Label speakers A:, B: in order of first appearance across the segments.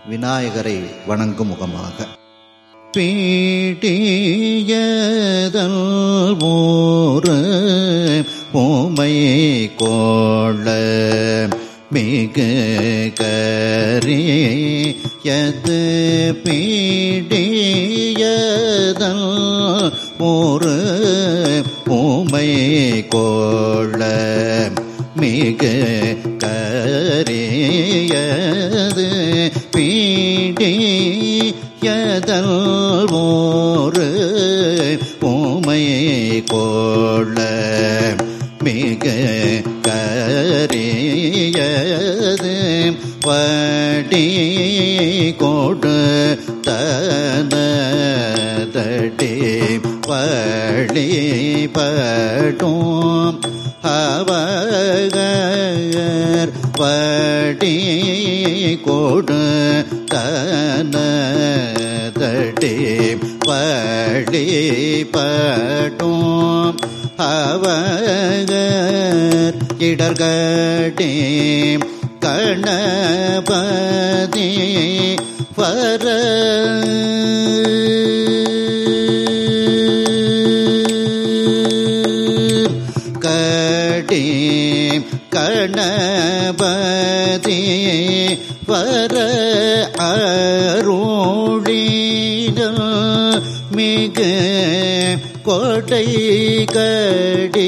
A: விநாயகரை வணங்கும் முகமாக
B: பீடியதல் ஊறு பூமை கோள மிகு கரியது பீடியதல் ஊறு பூமை கோள மிகு கரியது பீடியதல் ஊறு பூமை கோள மிக கரியது படி கொடு தனதடி பழி படும் அவகர் படி கொடு தனதடி பழி படும் அவர் இடர்கடே கணபதி பர கடே கணபதி பர அருளிட மிக கோட்டை கடி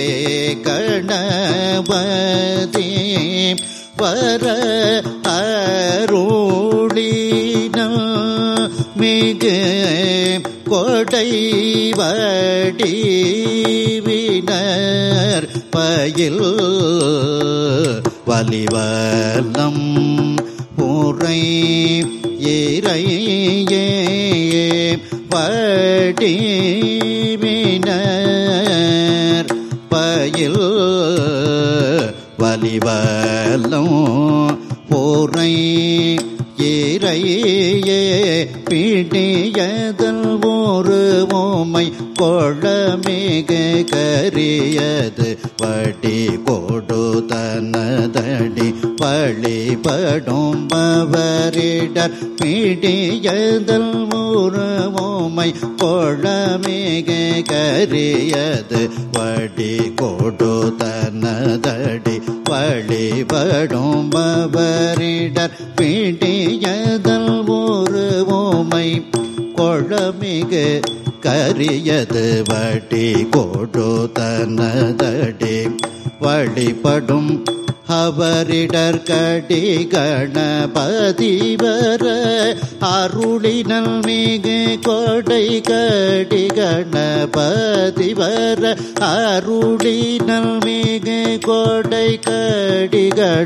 B: கணபதி வர அருளின மிகு கோட்டை வடிவினர் பயில் வலிவலம் உரை இறையே படிவினர் பயில் வலிவலம் போரை இறையே பிடியதல் ஒரு ஓமை கொழமிக கரியது வடி கொடு தனதடி பழிபடும் பவரிடர் பிடியதல் ஒரு ஓமை கொழமிக கரியது வடி கொடு தனதடி வழிபடும் பவரிடர் பிடியதல் ஒரு ஓமை கொழமிகு கரியது வடி கொடு தனதடி வழிபடும் அவரிடர் கடி கணபதி வர அருளினல் மிகு கொடை கடி கணபதி வர அருளினல் மிகு கொடை கடி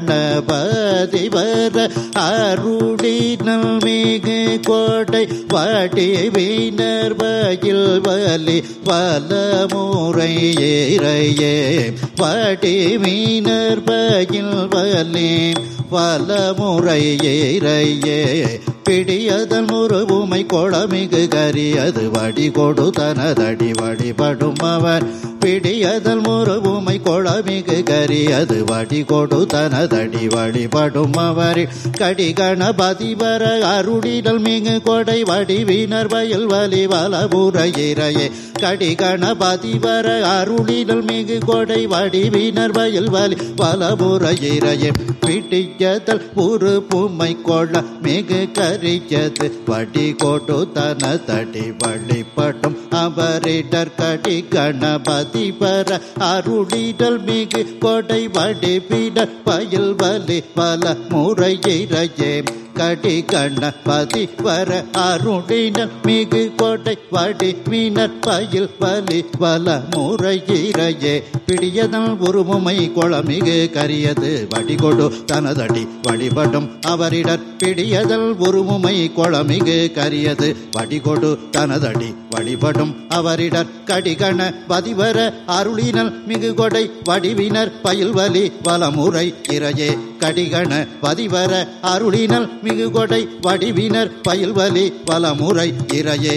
B: கணபதி வர அருளினல் மிகு கொடை வடி வீணர் வயில் வலி பல முறை ஏறையே வடி வீணர் பயில் வலி பல முறை ஏறையே பிடியதன் முருபுமை கொளமிகு கரியது வடி கொடு தனதடி வழிபடும் அவர் பிடியதல் முருபுமை கொளமிகு கரியது வடி கொடு தனதடி வழிபடும் அவர் கடி கணபதி வர அருளிடல் மிகு கொடை வடிவினர் வயல் வலி வலபுற இறையே கடி கணபதி வர அருளிடல் மிகு கொடை வடிவினர் வயல் வலி வலபுற இறையே பிடியதல் ஒரு பூமை கொள்ள மிகு கரியது வடி கொடு தனதடி வழிபடும் அவரிடர் கடி கணபதி பர அருளிடல் மிகு கொடை வடிவிடர் பயில் வலி பல முறையிறையே கடி கணபதி வர அருளினர் மிகு கொடை வடி மீனர் பயில் வலி வல முறையிறையே பிடியதன் உருமுமை கொளமிகு கரியது வடிகொடு தனதடி வழிபடும் அவரிடர் பிடியதல் உருமுமை கொளமிகு கரியது வடிகொடு தனதடி வழிபடும் அவரிடர் கடிகண பதிவர அருளினல் மிகு கொடை வடிவினர் பயில் வலி வலமுறை இறையே கடிகண பதிவர அருளினல் மிகு கொடை வடிவினர் பயில் வலி வலமுறை இறையே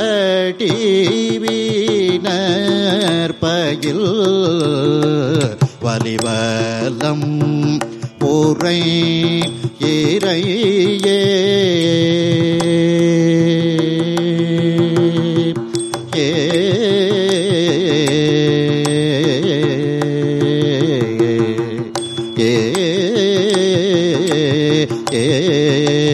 B: வடிவினர் பயில் வலிவலம் உரை இறையே ஏ ஏ ஏ